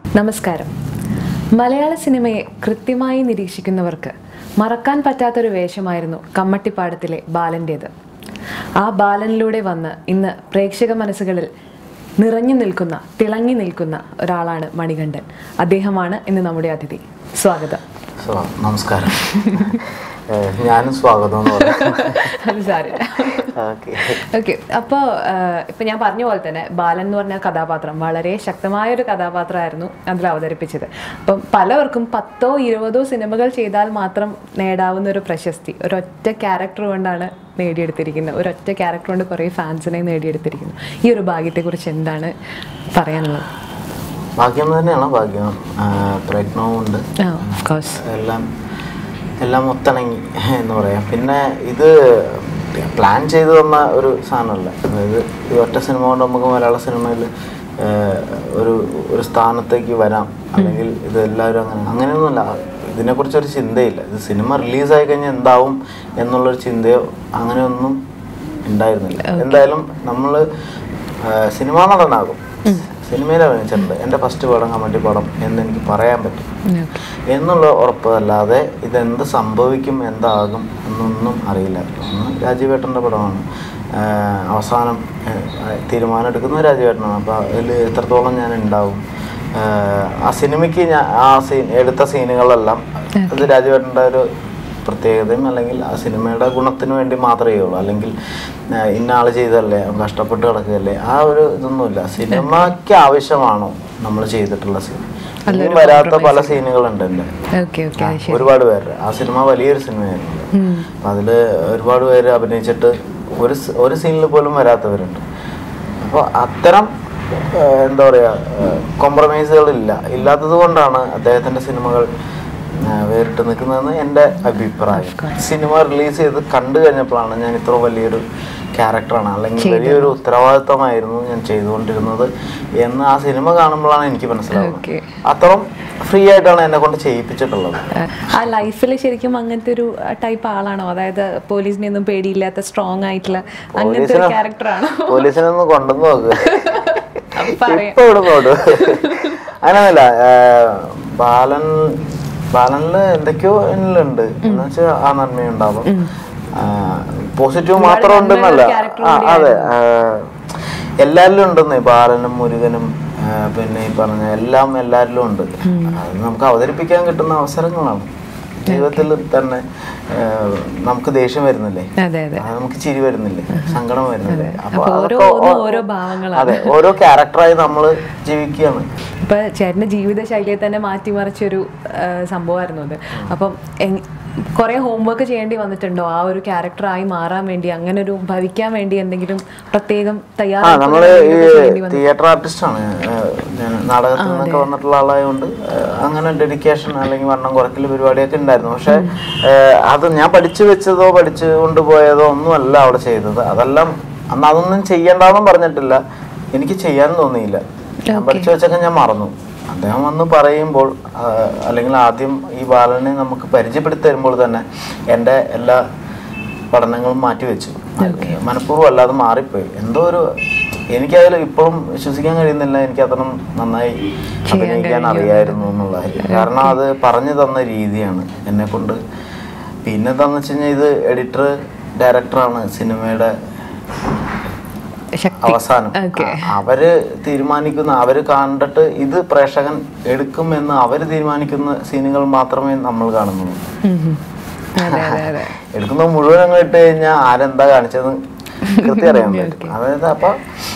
നമസ്കാരം മലയാള സിനിമയെ കൃത്യമായി നിരീക്ഷിക്കുന്നവർക്ക് മറക്കാൻ പറ്റാത്തൊരു വേഷമായിരുന്നു കമ്മട്ടിപ്പാടത്തിലെ ബാലൻ്റേത് ആ ബാലനിലൂടെ വന്ന് ഇന്ന് പ്രേക്ഷക മനസ്സുകളിൽ നിറഞ്ഞു നിൽക്കുന്ന തിളങ്ങി നിൽക്കുന്ന ഒരാളാണ് മണികണ്ഠൻ അദ്ദേഹമാണ് ഇന്ന് നമ്മുടെ അതിഥി സ്വാഗതം സോ നമസ്കാരം ഏഹ് ഞാനും സ്വാഗതം എന്ന് പറയാം അത് സാരില്ല ഓക്കെ ഓക്കെ അപ്പോൾ ഇപ്പം ഞാൻ പറഞ്ഞ പോലെ തന്നെ ബാലൻ എന്ന് പറഞ്ഞ കഥാപാത്രം വളരെ ശക്തമായ ഒരു കഥാപാത്രമായിരുന്നു അതിൽ അവതരിപ്പിച്ചത് അപ്പം പലവർക്കും പത്തോ ഇരുപതോ സിനിമകൾ ചെയ്താൽ മാത്രം നേടാവുന്ന ഒരു പ്രശസ്തി ഒരൊറ്റ ക്യാരക്ടർ കൊണ്ടാണ് നേടിയെടുത്തിരിക്കുന്നത് ഒരൊറ്റ ക്യാരക്ടർ കൊണ്ട് കുറേ ഫാൻസിനെ നേടിയെടുത്തിരിക്കുന്നു ഈ ഒരു ഭാഗ്യത്തെക്കുറിച്ച് എന്താണ് പറയാനുള്ളത് ഭാഗ്യം തന്നെയാണ് ഭാഗ്യം ആഹ് പ്രയത്നവും ഉണ്ട് ആ ഓഫ് കോഴ്സ് എല്ലാം എല്ലാം ഒത്തിണങ്ങി എന്ന് പറയാം പിന്നെ ഇത് പ്ലാൻ ചെയ്തു തന്ന ഒരു സാധനമല്ല അതായത് ഈ ഒറ്റ സിനിമ കൊണ്ട് നമുക്ക് മലയാള സിനിമയിൽ ഒരു ഒരു സ്ഥാനത്തേക്ക് വരാം അല്ലെങ്കിൽ ഇത് എല്ലാവരും അങ്ങനെ അങ്ങനെയൊന്നുമല്ല ഇതിനെക്കുറിച്ചൊരു ചിന്തയില്ല ഇത് സിനിമ റിലീസായി കഴിഞ്ഞാൽ എന്താവും എന്നുള്ളൊരു ചിന്തയോ അങ്ങനെയൊന്നും ഉണ്ടായിരുന്നില്ല എന്തായാലും നമ്മൾ സിനിമാ നടനാകും സിനിമയിൽ അഭിനയിച്ചിട്ടുണ്ട് എൻ്റെ ഫസ്റ്റ് പടം കമൻറ്റി പടം എന്ന് എനിക്ക് പറയാൻ പറ്റും എന്നുള്ള ഉറപ്പല്ലാതെ ഇതെന്ത് സംഭവിക്കും എന്താകും എന്നൊന്നും അറിയില്ല ഒന്ന് രാജീവേട്ടൻ്റെ പടമാണ് ആഹ് അവസാനം ആഹ് തീരുമാനം എടുക്കുന്ന രാജീവേട്ടനാണ് അപ്പോൾ അതിൽ എത്രത്തോളം ഞാൻ ഉണ്ടാവും ആഹ് ആ സിനിമയ്ക്ക് ഞാൻ ആ സീൻ എടുത്ത സീനുകളെല്ലാം അത് രാജീവേട്ടൻ്റെ ഒരു പ്രത്യേകതയും അല്ലെങ്കിൽ ആ സിനിമയുടെ ഗുണത്തിന് വേണ്ടി മാത്രമേ ഉള്ളൂ അല്ലെങ്കിൽ ആ, ഇന്ന ആൾ ചെയ്തല്ലേ അവൻ കഷ്ടപ്പെട്ട് കിടക്കുകയല്ലേ ആ ഒരു ഇതൊന്നുമില്ല സിനിമയ്ക്ക് ആവശ്യമാണോ നമ്മൾ ചെയ്തിട്ടുള്ള സീൻ ഇനിയും വരാത്ത പല സീനുകളുണ്ട് എൻ്റെ ഓക്കെ ഓക്കെ അത് ശരി ഒരുപാട് പേര് ആ സിനിമ വലിയൊരു സിനിമയായിരുന്നു ഉം. അപ്പം അതിൽ ഒരുപാട് പേര് അഭിനയിച്ചിട്ട് ഒരു സ്- ഒരു സീനിൽ പോലും വരാത്തവരുണ്ട് അപ്പോൾ അത്തരം ആ, എന്താ പറയുക കോംപ്രമൈസുകളില്ല ഇല്ലാത്തത് കൊണ്ടാണ് അദ്ദേഹത്തിൻ്റെ സിനിമകൾ ആ, വേറിട്ട് നിൽക്കുന്നതെന്ന് എൻ്റെ അഭിപ്രായം സിനിമ റിലീസ് ചെയ്ത് കണ്ടു കഴിഞ്ഞപ്പോഴാണ് ഞാൻ ഇത്ര വലിയൊരു ക്യാരക്ടറാണ് അല്ലെങ്കിൽ വലിയൊരു ഉത്തരവാദിത്തമായിരുന്നു ഞാൻ ചെയ്തുകൊണ്ടിരുന്നത് എന്ന് ആ സിനിമ കാണുമ്പോഴാണ് എനിക്ക് മനസ്സിലാവുന്നത് ഓക്കെ അത്രയും ഫ്രീ ആയിട്ടാണ് എന്നെ കൊണ്ട് ചെയ്യിപ്പിച്ചിട്ടുള്ളത് ആ ലൈഫിൽ ശരിക്കും അങ്ങനത്തെ ഒരു ടൈപ്പ് ആളാണോ അതായത് പോലീസിനെ ഒന്നും പേടിയില്ലാത്ത സ്ട്രോങ് ആയിട്ടുള്ള അങ്ങനത്തെ ഒരു ക്യാരക്ടറാണോ പോലീസിനൊന്ന് കൊണ്ടുവന്ന് നോക്ക് പറയാം ഇപ്പൊ ഇവിടെ നോട്ടു അങ്ങനെയൊന്നുമില്ല ഏർ ബാലൻ ബാലനില് എന്തൊക്കെയോ എന്നിലുണ്ട് എന്ന് വെച്ചാൽ ആ നന്മയുണ്ടാവും പോസിറ്റീവ് മാത്രം ഉണ്ടെന്നല്ല ആ അതെ ഏർ എല്ലാരിലും ഉണ്ടെന്ന് ബാലനും മുരുകനും ഏർ പിന്നെ ഈ പറഞ്ഞ എല്ലാം എല്ലാരിലും ഉണ്ട് അത് നമുക്ക് അവതരിപ്പിക്കാൻ കിട്ടുന്ന അവസരങ്ങളാണ് ജീവിതത്തിൽ തന്നെ ഏർ നമുക്ക് ദേഷ്യം വരുന്നില്ലേ അതെ അതെ അത് നമുക്ക് ചിരി വരുന്നില്ലേ സങ്കടം വരുന്നില്ലേ അപ്പൊ അപ്പൊ അതൊക്കെ ഓരോന്നും ഓ- ഓരോ ഭാവങ്ങളാണ് അതെ ഓരോ ക്യാരക്ടറായി നമ്മൾ ജീവിക്കുകയാണ് ഇപ്പൊ ചേട്ടന്റെ ജീവിത ശൈലിയെ തന്നെ മാറ്റിമറിച്ചൊരു ആ, സംഭവമായിരുന്നു അത് അപ്പം എങ്- കുറെ ഹോംവർക്ക് ചെയ്യേണ്ടി വന്നിട്ടുണ്ടോ ആ ഒരു ക്യാരക്ടറായി മാറാൻ വേണ്ടി അങ്ങനെ ഒരു ഭവിക്കാൻ വേണ്ടി എന്തെങ്കിലും പ്രത്യേകം ആ തയ്യാറെടുപ്പുകൾ നമ്മള് ഈ എന്തെങ്കിലുമൊക്കെ ചെയ്യേണ്ടി വന്നു തിയേറ്റർ ആർട്ടിസ്റ്റ് ആണ് ഏഹ് ഞാൻ നാടകത്തിൽ നിന്നൊക്കെ വന്നിട്ടുള്ള ആളായതുകൊണ്ട് ഏഹ് അങ്ങനെ ഡെഡിക്കേഷൻ അല്ലെങ്കിൽ വണ്ണം കുറയ്ക്കൽ പരിപാടിയൊക്കെ ഉണ്ടായിരുന്നു പക്ഷെ ഏഹ് അത് ഞാൻ പഠിച്ചു വെച്ചതോ പഠിച്ചു കൊണ്ടുപോയതോ ഒന്നുമല്ല അവിടെ ചെയ്തത് അതെല്ലാം അന്ന് അതൊന്നും ചെയ്യണ്ടെന്നും പറഞ്ഞിട്ടില്ല എനിക്ക് ചെയ്യാൻ തോന്നിയില്ല ഞാൻ പഠിച്ചു വെച്ചൊക്കെ ഞാൻ മറന്നു അദ്ദേഹം വന്ന് പറയുമ്പോൾ ആ, അല്ലെങ്കിൽ ആദ്യം ഈ ബാലനെ നമുക്ക് പരിചയപ്പെടുത്തി തരുമ്പോൾ തന്നെ എൻ്റെ എല്ലാ പഠനങ്ങളും മാറ്റിവെച്ചു മനഃപൂർവ്വം അല്ലാതെ മാറിപ്പോയി എന്തോ ഒരു എനിക്കതിൽ ഇപ്പോഴും വിശ്വസിക്കാൻ കഴിയുന്നില്ല എനിക്ക് അത്രയും നന്നായി അഭിനയിക്കാൻ അറിയായിരുന്നു എന്നുള്ള കാര്യം കാരണം അത് പറഞ്ഞു തന്ന രീതിയാണ് എന്നെ കൊണ്ട് പിന്നെ എന്താന്ന് വെച്ച് കഴിഞ്ഞാൽ ഇത് എഡിറ്റർ ഡയറക്ടറാണ് സിനിമയുടെ ശക്തി അവസാനം ഓക്കെ ആ, അവര് തീരുമാനിക്കുന്ന അവര് കണ്ടിട്ട് ഇത് പ്രേക്ഷകൻ എടുക്കുമെന്ന് അവര് തീരുമാനിക്കുന്ന സീനുകൾ മാത്രമേ നമ്മൾ കാണുന്നുള്ളൂ ഉം ഉം. അതെ അതെ അതെ എടുക്കുന്ന മുഴുവൻ അങ്ങ് ഇട്ട് കഴിഞ്ഞാൽ ആരെന്താ കാണിച്ചത് കൃത്യം അറിയാൻ പറ്റും അതായത് അപ്പൊ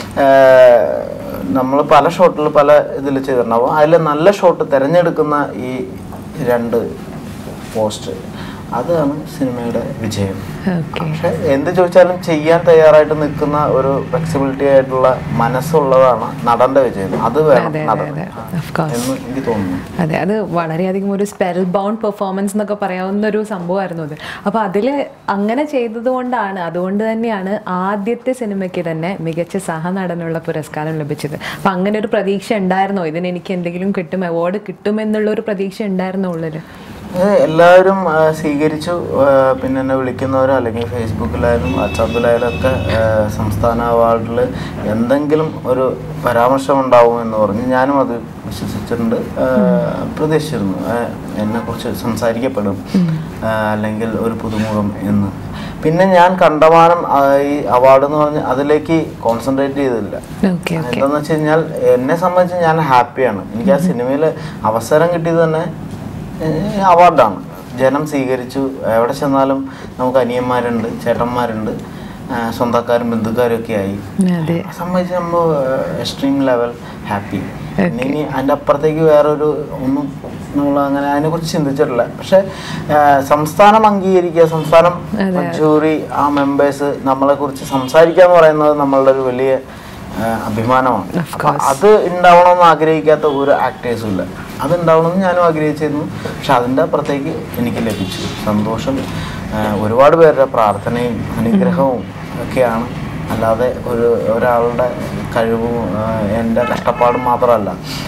നമ്മൾ പല ഷോട്ടിൽ പല ഇതിൽ ചെയ്തിട്ടുണ്ടാവും അതിൽ നല്ല ഷോട്ട് തിരഞ്ഞെടുക്കുന്ന ഈ രണ്ട് പോസ്റ്റ് അതാണ് സിനിമയുടെ വിജയം ഓക്കെ പക്ഷെ എന്ത് ചോദിച്ചാലും ചെയ്യാൻ തയ്യാറായിട്ട് നിൽക്കുന്ന ഒരു ഫ്ലെക്സിബിലിറ്റി ആയിട്ടുള്ള മനസ്സുള്ളതാണ് നടന്റെ വിജയം അത് വേണം അതെ നടൻ അതെ ഓഫ് കോഴ്സ് എന്ന് എനിക്ക് തോന്നുന്നു അതെ അത് വളരെയധികം ഒരു സ്പെൽ ബൗണ്ട് പെർഫോമൻസ് എന്നൊക്കെ പറയാവുന്ന ഒരു സംഭവമായിരുന്നു അത് അപ്പോൾ അതിൽ അങ്ങനെ ചെയ്തത് കൊണ്ടാണ് അതുകൊണ്ട് തന്നെയാണ് ആദ്യത്തെ സിനിമയ്ക്ക് തന്നെ മികച്ച സഹനടനുള്ള പുരസ്കാരം ലഭിച്ചത് അപ്പം അങ്ങനെ ഒരു പ്രതീക്ഷ ഉണ്ടായിരുന്നോ ഇതിന് എനിക്ക് എന്തെങ്കിലും കിട്ടും അവാർഡ് കിട്ടുമെന്നുള്ള ഒരു പ്രതീക്ഷ ഉണ്ടായിരുന്നോ ഉള്ളിൽ ഇത് എല്ലാവരും ആ, സ്വീകരിച്ചു ആ, പിന്നെ എന്നെ വിളിക്കുന്നവരോ അല്ലെങ്കിൽ ഫേസ്ബുക്കിലായാലും വാട്സാപ്പിലായാലും ഒക്കെ ആ, സംസ്ഥാന അവാർഡിൽ എന്തെങ്കിലും ഒരു പരാമർശം ഉണ്ടാവും എന്ന് പറഞ്ഞ് ഞാനും അത് വിശ്വസിച്ചിട്ടുണ്ട് ആ, പ്രതീക്ഷിച്ചിരുന്നു ആ, എന്നെക്കുറിച്ച് സംസാരിക്കപ്പെടും ആ, അല്ലെങ്കിൽ ഒരു പുതുമുഖം എന്ന് പിന്നെ ഞാൻ കണ്ടമാനം ആ, ഈ അവാർഡ് എന്ന് പറഞ്ഞ് അതിലേക്ക് കോൺസെൻട്രേറ്റ് ചെയ്തില്ല ഓക്കെ ഓക്കെ എന്താന്ന് വെച്ച് കഴിഞ്ഞാൽ എന്നെ സംബന്ധിച്ച് ഞാൻ ഹാപ്പിയാണ് എനിക്ക് ആ സിനിമയിൽ അവസരം കിട്ടിയത് തന്നെ ഏഹ്, അവാർഡാണ് ജനം സ്വീകരിച്ചു എവിടെ ചെന്നാലും നമുക്ക് അനിയന്മാരുണ്ട് ചേട്ടന്മാരുണ്ട് ഏഹ്, സ്വന്തക്കാരും ബന്ധുക്കാരും ഒക്കെ ആയി അതെ ആ സംബന്ധിച്ച് നമ്മൾ എക്സ്ട്രീം ലെവൽ ഹാപ്പി പിന്നെ ഇനി അതിൻ്റെ അപ്പുറത്തേക്ക് വേറൊരു ഒന്നും നമ്മൾ അങ്ങനെ അതിനെക്കുറിച്ച് ചിന്തിച്ചിട്ടില്ല പക്ഷെ ഏഹ്, സംസ്ഥാനം അംഗീകരിക്കുക സംസ്ഥാനം ജൂറി ആ മെമ്പേഴ്സ് നമ്മളെക്കുറിച്ച് സംസാരിക്കുക എന്ന് പറയുന്നത് നമ്മളുടെ ഒരു വലിയ ഏഹ്, അഭിമാനമാണ് അപ്പൊ അത് ഉണ്ടാവണമെന്ന് ആഗ്രഹിക്കാത്ത ഒരു ആക്ടേഴ്സും ഇല്ല അത് ഉണ്ടാവണമെന്ന് ഞാനും ആഗ്രഹിച്ചിരുന്നു പക്ഷെ അതിൻ്റെ അപ്പുറത്തേക്ക് എനിക്ക് ലഭിച്ചു സന്തോഷം ഏഹ്, ഒരുപാട് പേരുടെ പ്രാർത്ഥനയും അനുഗ്രഹവും ഒക്കെയാണ് അല്ലാതെ ഒരു ഒരാളുടെ കഴിവും ഏഹ്, എൻ്റെ കഷ്ടപ്പാടും മാത്രമല്ല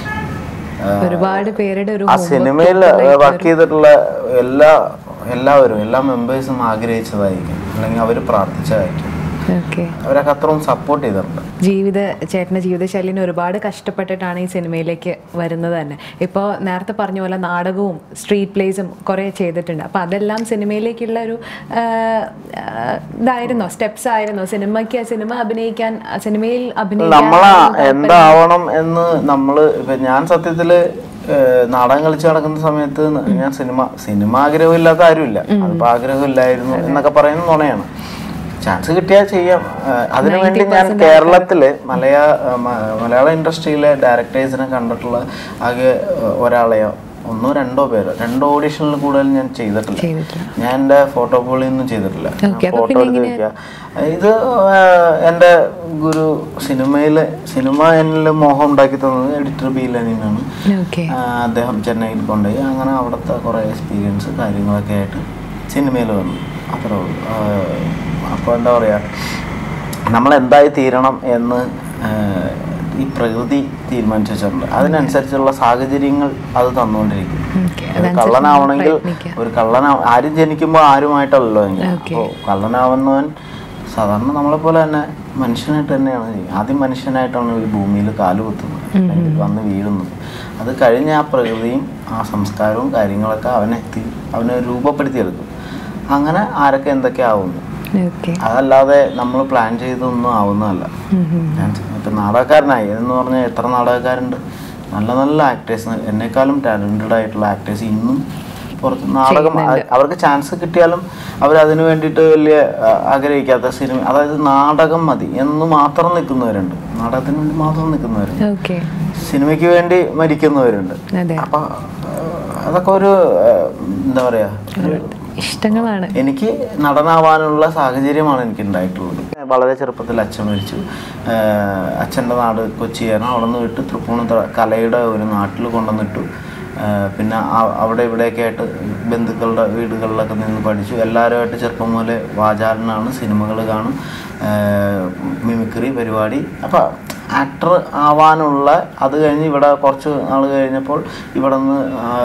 ഏഹ്, ഒരുപാട് പേരുടെ ഒരു ആ സിനിമയിൽ വർക്ക് ചെയ്തിട്ടുള്ള എല്ലാ എല്ലാവരും എല്ലാ മെമ്പേഴ്സും ആഗ്രഹിച്ചതായിരിക്കും അല്ലെങ്കിൽ അവർ പ്രാർത്ഥിച്ചതായിരിക്കും ഓക്കെ അവരൊക്കെ അത്രയും സപ്പോർട്ട് ചെയ്തിട്ടുണ്ട് ജീവിത ചേട്ടൻ്റെ ജീവിതശൈലിനെ ഒരുപാട് കഷ്ടപ്പെട്ടിട്ടാണ് ഈ സിനിമയിലേക്ക് വരുന്നത് തന്നെ ഇപ്പോൾ നേരത്തെ പറഞ്ഞ പോലെ നാടകവും സ്ട്രീറ്റ് പ്ലേസും കുറേ ചെയ്തിട്ടുണ്ട് അപ്പോൾ അതെല്ലാം സിനിമയിലേക്കുള്ള ഒരു ആ, ആ, ഇതായിരുന്നോ സ്റ്റെപ്സ് ആയിരുന്നോ സിനിമയ്ക്ക് സിനിമ അഭിനയിക്കാൻ സിനിമയിൽ അഭിനയിക്കാൻ നമ്മളെ എന്താവണം എന്ന് നമ്മള് ഇപ്പൊ ഞാൻ സത്യത്തില് ഏഹ്, നാടകം കളിച്ച് നടക്കുന്ന സമയത്ത് ഞാൻ സിനിമ സിനിമ ആഗ്രഹമില്ലാത്ത ആരുമില്ല അതിപ്പോ ആഗ്രഹമില്ലായിരുന്നു എന്നൊക്കെ പറയുന്നത് നുണയാണ് ചാൻസ് കിട്ടിയാൽ ചെയ്യാം ഏഹ്, അതിനുവേണ്ടി ഞാൻ കേരളത്തില് മലയാ ഏഹ്, മ- മലയാള ഇൻഡസ്ട്രിയിലെ ഡയറക്ടേഴ്സിനെ കണ്ടിട്ടുള്ള ആകെ ഏഹ്, ഒരാളെയോ ഒന്നോ രണ്ടോ പേരോ രണ്ടോ ഓഡീഷനിൽ കൂടുതൽ ഞാൻ ചെയ്തിട്ടില്ല ചെയ്തിട്ടില്ല ഞാൻ എൻ്റെ ഫോട്ടോ ഒന്നും ചെയ്തിട്ടില്ല Okay, അപ്പൊ ഫോട്ടോ എടുത്ത് വെക്കുക ഇത് ആഹ്, എൻ്റെ ഗുരു സിനിമയിൽ സിനിമ എന്നിൽ മോഹം ഉണ്ടാക്കി തന്നത് എഡിറ്റർ ബി ലനീനാണ് ഓക്കെ ആഹ്, അദ്ദേഹം ചെന്നൈയിൽ കൊണ്ടുപോയി അങ്ങനെ അവിടുത്തെ കുറേ എക്സ്പീരിയൻസ് കാര്യങ്ങളൊക്കെ ആയിട്ട് സിനിമയിൽ വന്നു അത്രേ ഉള്ളൂ അപ്പോൾ എന്താ പറയുക നമ്മൾ എന്തായി തീരണം എന്ന് ആഹ്, ഈ പ്രകൃതി തീരുമാനിച്ചു വെച്ചിട്ടുണ്ട് അതിനനുസരിച്ചുള്ള സാഹചര്യങ്ങൾ അത് തന്നുകൊണ്ടിരിക്കും ഓക്കെ ഒരു കള്ളനാവണമെങ്കിൽ ഒരു കള്ളനാ ആരും ജനിക്കുമ്പോൾ ആരുമായിട്ടല്ലോ എങ്കിൽ Okay. അപ്പോൾ കള്ളനാവുന്നവൻ സാധാരണ നമ്മളെ പോലെ തന്നെ മനുഷ്യനായിട്ട് തന്നെയാണ് ചെയ്യുക. ആദ്യം മനുഷ്യനായിട്ടാണ് ഈ ഭൂമിയിൽ കാല് കുത്തുന്നത് അല്ലെങ്കിൽ വന്ന് വീഴുന്നത് അത് കഴിഞ്ഞ ആ പ്രകൃതിയും ആ സംസ്കാരവും കാര്യങ്ങളൊക്കെ അവനെ എത്തി അവനെ രൂപപ്പെടുത്തിയെടുക്കും അങ്ങനെ ആരൊക്കെ എന്തൊക്കെ ആവുന്നു ഓക്കെ അതല്ലാതെ നമ്മൾ പ്ലാൻ ചെയ്തൊന്നും ആവുന്നതല്ല ഞാൻ ഇപ്പം നാടകക്കാരനായി എന്ന് പറഞ്ഞാൽ എത്ര നാടകക്കാരുണ്ട് നല്ല നല്ല ആക്ടേഴ്സ് എന്നെക്കാളും ടാലൻറ്റഡ് ആയിട്ടുള്ള ആക്ടേഴ്സ് ഇന്നും പുറത്ത് നാടകം അ- അവർക്ക് ചാൻസ് കിട്ടിയാലും അവർ അതിന് വേണ്ടിയിട്ട് വലിയ ആ, ആഗ്രഹിക്കാത്ത സിനിമ അതായത് നാടകം മതി എന്ന് മാത്രം നിൽക്കുന്നവരുണ്ട് നാടകത്തിന് വേണ്ടി മാത്രം നിൽക്കുന്നവരുണ്ട് ഓക്കെ സിനിമയ്ക്ക് വേണ്ടി മരിക്കുന്നവരുണ്ട് അതെ അപ്പം അതൊക്കെ ഒരു ആ, എന്താ പറയാ ഒരു ഇഷ്ടങ്ങളാണ് എനിക്ക് നടനാവാനുള്ള സാഹചര്യമാണ് എനിക്ക് ഉണ്ടായിട്ടുള്ളത് വളരെ ചെറുപ്പത്തിൽ അച്ഛൻ മരിച്ചു ആഹ് അച്ഛൻ്റെ നാട് കൊച്ചിയാണ് അവിടെ നിന്ന് വിട്ട് തൃപ്പൂണിത്തുറ കലയുടെ ഒരു നാട്ടിൽ കൊണ്ടുവന്നിട്ടു ആഹ് പിന്നെ ആ- അവിടെ ഇവിടെയൊക്കെ ആയിട്ട് ബന്ധുക്കളുടെ വീടുകളിലൊക്കെ നിന്ന് പഠിച്ചു എല്ലാവരുമായിട്ട് ചെറുപ്പം മുതലേ വാചാലനാണ് സിനിമകൾ കാണും ആഹ് മിമിക്രി പരിപാടി അപ്പം ആക്ടർ ആവാനുള്ള അത് കഴിഞ്ഞ് ഇവിടെ കുറച്ച് നാൾ കഴിഞ്ഞപ്പോൾ ഇവിടെ നിന്ന്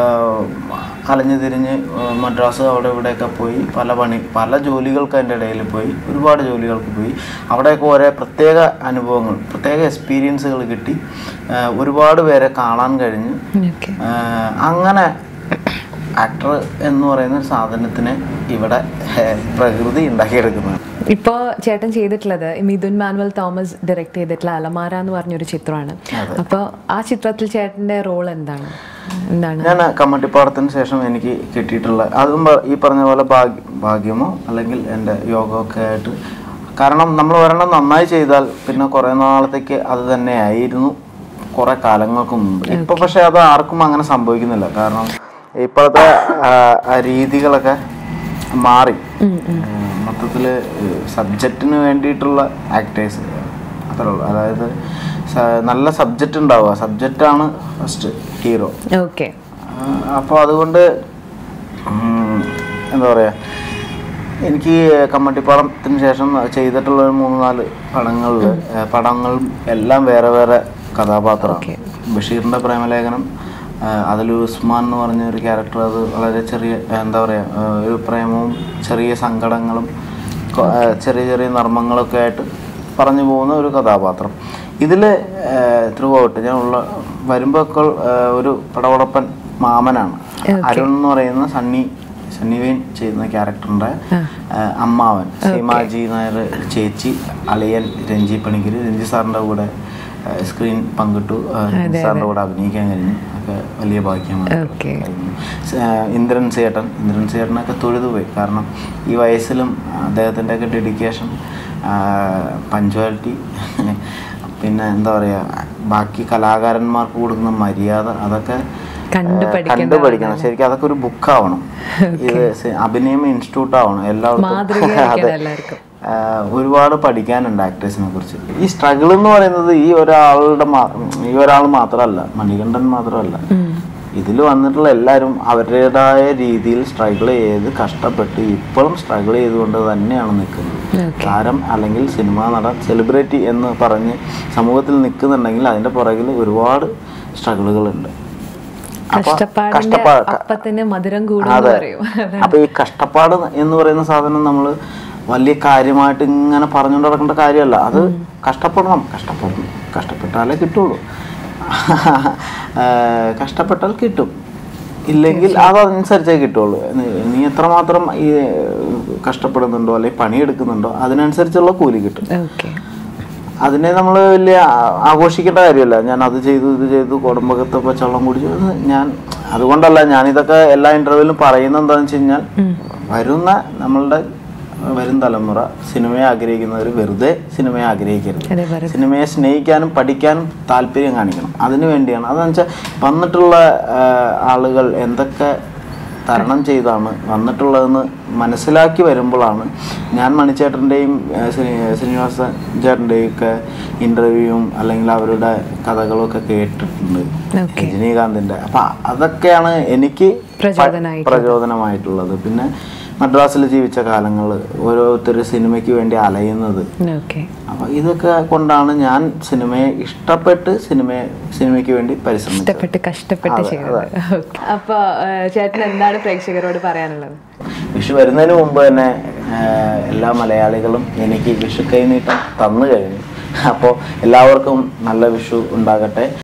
അലഞ്ഞു തിരിഞ്ഞ് ആ, മദ്രാസ് അവിടെ ഇവിടെയൊക്കെ പോയി പല പണി പല ജോലികൾക്ക് അതിൻ്റെ ഇടയിൽ പോയി ഒരുപാട് ജോലികൾക്ക് പോയി അവിടെയൊക്കെ ഓരോ പ്രത്യേക അനുഭവങ്ങൾ പ്രത്യേക എക്സ്പീരിയൻസുകൾ കിട്ടി ആ, ഒരുപാട് പേരെ കാണാൻ കഴിഞ്ഞ് ഓക്കെ ആ, അങ്ങനെ ആക്ടർ എന്ന് പറയുന്ന ഒരു സാധനത്തിനെ ഇവിടെ ഏ, പ്രകൃതി ഉണ്ടാക്കിയെടുക്കുന്നത് ഇപ്പോൾ ചേട്ടൻ ചെയ്തിട്ടുള്ളത് മിഥുൻ മാനുവൽ തോമസ് ഡയറക്റ്റ് ചെയ്തിട്ടുള്ള അലമാര എന്ന് പറഞ്ഞൊരു ചിത്രമാണ് അപ്പോൾ ആ ചിത്രത്തിൽ ചേട്ടൻ്റെ റോൾ എന്താണ് എന്താണ് ഞാൻ കമ്മട്ടിപ്പാടത്തിന് ശേഷം എനിക്ക് കിട്ടിയിട്ടുള്ള അതും പ- ഈ പറഞ്ഞ പോലെ ഭാഗ്യ ഭാഗ്യമോ അല്ലെങ്കിൽ എൻ്റെ യോഗമൊക്കെ ആയിട്ട് കാരണം നമ്മൾ ഒരെണ്ണം നന്നായി ചെയ്താൽ പിന്നെ കുറേ നാളത്തേക്ക് അത് തന്നെയായിരുന്നു കുറേ കാലങ്ങൾക്ക് മുമ്പ് ഇപ്പൊ പക്ഷെ അത് ആർക്കും അങ്ങനെ സംഭവിക്കുന്നില്ല കാരണം ഇപ്പോഴത്തെ ആ, ആ രീതികളൊക്കെ മാറി മൊത്തത്തിൽ സബ്ജക്റ്റിന് വേണ്ടിയിട്ടുള്ള ആക്ടേഴ്സ് അത്രേ ഉള്ളൂ അതായത് സ- നല്ല സബ്ജക്റ്റ് ഉണ്ടാവുക സബ്ജക്റ്റാണ് ഫസ്റ്റ് ഹീറോ ഓക്കെ അപ്പോൾ അതുകൊണ്ട് ഉം, എന്താ പറയുക എനിക്ക് കമ്മട്ടിപ്പാടത്തിന് ശേഷം ചെയ്തിട്ടുള്ള ഒരു മൂന്ന് നാല് പടങ്ങളിൽ പടങ്ങളും എല്ലാം വേറെ വേറെ കഥാപാത്രം Okay. ബഷീറിൻ്റെ പ്രേമലേഖനം അതിൽ ഉസ്മാൻ എന്ന് പറഞ്ഞ ഒരു ക്യാരക്ടർ അത് വളരെ ചെറിയ എന്താ പറയുക ഒരു പ്രേമവും ചെറിയ സങ്കടങ്ങളും കൊ- ആ, ചെറിയ ചെറിയ നർമ്മങ്ങളൊക്കെ ആയിട്ട് പറഞ്ഞു പോകുന്ന ഒരു കഥാപാത്രം ഇതിൽ ത്രൂ ഔട്ട് ഞാൻ ഉള്ള വരുമ്പോൾ ഒക്കെ ആ, ഒരു പടവടപ്പൻ മാമനാണ് അരുൺ എന്ന് പറയുന്ന സണ്ണി സണ്ണി വെയിൻ ചെയ്യുന്ന ക്യാരക്ടറിൻ്റെ അമ്മാവൻ സീമാജി നായർ ചേച്ചി അളിയൻ രഞ്ജി പണിക്കർ രഞ്ജി സാറിൻ്റെ കൂടെ ആ, സ്ക്രീൻ പങ്കിട്ടു ആ, രഞ്ജി സാറിൻ്റെ കൂടെ അഭിനയിക്കാൻ കഴിഞ്ഞു ഒക്കെ വലിയ ഭാഗ്യമാണ് ഓക്കെ ആയിരുന്നു. സ- ആ, ഇന്ദ്രൻ സേട്ടൻ ഇന്ദ്രൻ സേട്ടനൊക്കെ തൊഴുതുപോയി കാരണം ഈ വയസ്സിലും അദ്ദേഹത്തിൻ്റെ ഒക്കെ ഡെഡിക്കേഷൻ പഞ്ച്വാലിറ്റി പിന്നെ എന്താ പറയുക ബാക്കി കലാകാരന്മാർക്ക് കൊടുക്കുന്ന മര്യാദ അതൊക്കെ കണ്ടു ആ, പഠിക്കേണ്ട കണ്ടു പഠിക്കണം ശരിക്കും അതൊക്കെ ഒരു ബുക്കാവണം ഇത് സി- അഭിനയം ഇൻസ്റ്റിറ്റ്യൂട്ട് ആവണം എല്ലാവർക്കും മാതൃകയായിരിക്കണം എല്ലാവർക്കും ആ, ഒരുപാട് പഠിക്കാനുണ്ട് ആക്ടേഴ്സിനെ കുറിച്ച് ഈ സ്ട്രഗിൾ എന്ന് പറയുന്നത് ഈ ഒരാളുടെ മാ- ഈ ഒരാൾ മാത്രമല്ല മണികണ്ഠൻ മാത്രമല്ല ഇതിൽ വന്നിട്ടുള്ള എല്ലാവരും അവരുടേതായ രീതിയിൽ സ്ട്രഗിൾ ചെയ്ത് കഷ്ടപ്പെട്ട് ഇപ്പോഴും സ്ട്രഗിൾ ചെയ്തുകൊണ്ട് തന്നെയാണ് നിൽക്കുന്നത് താരം അല്ലെങ്കിൽ സിനിമാ നടൻ സെലിബ്രിറ്റി എന്ന് പറഞ്ഞ് സമൂഹത്തിൽ നിൽക്കുന്നുണ്ടെങ്കിൽ അതിൻ്റെ പുറകിൽ ഒരുപാട് സ്ട്രഗിളുകളുണ്ട് അപ്പൊ കഷ്ടപ്പാടിന്റെ കഷ്ടപ്പാട് അപ്പത്തിന് മധുരം കൂടും അതെ പറയും അപ്പൊ ഈ കഷ്ടപ്പാട് എന്ന് പറയുന്ന സാധനം നമ്മൾ വലിയ കാര്യമായിട്ട് ഇങ്ങനെ പറഞ്ഞുകൊണ്ട് നടക്കേണ്ട കാര്യമല്ല അത് കഷ്ടപ്പെടണം കഷ്ടപ്പെടണം കഷ്ടപ്പെട്ടാലേ കിട്ടുള്ളൂ ഏഹ് കഷ്ടപ്പെട്ടാൽ കിട്ടും ഇല്ലെങ്കിൽ അതനുസരിച്ചേ കിട്ടുള്ളൂ നീ- നീ എത്രമാത്രം ഈ കഷ്ടപ്പെടുന്നുണ്ടോ അല്ലെങ്കിൽ പണിയെടുക്കുന്നുണ്ടോ അതിനനുസരിച്ചുള്ള കൂലി കിട്ടും ഓക്കെ അതിനെ നമ്മൾ വലിയ ആ- ആഘോഷിക്കേണ്ട കാര്യമല്ല ഞാൻ അത് ചെയ്തു ഇത് ചെയ്തു കുടുംബത്തെ പച്ചവെള്ളം കുടിച്ചു അത് ഞാൻ അതുകൊണ്ടല്ല ഞാൻ ഇതൊക്കെ എല്ലാ ഇന്റർവ്യൂവിലും പറയുന്നത് എന്താണെന്ന് വെച്ച് കഴിഞ്ഞാൽ വരുന്ന നമ്മളുടെ വരും തലമുറ സിനിമയെ ആഗ്രഹിക്കുന്നവർ വെറുതെ സിനിമയെ ആഗ്രഹിക്കരുത് അതെ വെറുതെ സിനിമയെ സ്നേഹിക്കാനും പഠിക്കാനും താല്പര്യം കാണിക്കണം അതിനു വേണ്ടിയാണ് അതെന്ന് വെച്ചാൽ വന്നിട്ടുള്ള ആ, ആളുകൾ എന്തൊക്കെ തരണം ചെയ്താണ് വന്നിട്ടുള്ളതെന്ന് മനസ്സിലാക്കി വരുമ്പോഴാണ് ഞാൻ മണിച്ചേട്ടൻ്റെയും ശ്രീനിവാസ ചേട്ടൻ്റെയും ഒക്കെ ഇൻ്റർവ്യൂവും അല്ലെങ്കിൽ അവരുടെ കഥകളൊക്കെ കേട്ടിട്ടുണ്ട് ഓക്കെ രജനീകാന്തിൻ്റെ അപ്പം അതൊക്കെയാണ് എനിക്ക് പ്രചോദനമായിട്ട് പ്രചോദനമായിട്ടുള്ളത് പിന്നെ മദ്രാസിൽ ജീവിച്ച കാലങ്ങൾ ഓരോരുത്തർ സിനിമയ്ക്ക് വേണ്ടി അലയുന്നത് ഓക്കെ അപ്പൊ ഇതൊക്കെ കൊണ്ടാണ് ഞാൻ സിനിമയെ ഇഷ്ടപ്പെട്ട് സിനിമയെ സിനിമയ്ക്ക് വേണ്ടി പരിശ്രമിച്ചത് ഇഷ്ടപ്പെട്ട് കഷ്ടപ്പെട്ട് ചെയ്തത് Okay. അപ്പൊ ഏഹ്, ചേട്ടൻ എന്താണ് പ്രേക്ഷകരോട് പറയാനുള്ളത് വിഷു വരുന്നതിന് മുമ്പ് തന്നെ ആഹ്, എല്ലാ മലയാളികളും എനിക്ക് വിഷു കൈനീട്ടം തന്നു കഴിഞ്ഞു അപ്പോൾ എല്ലാവർക്കും നല്ല വിഷു ഉണ്ടാകട്ടെ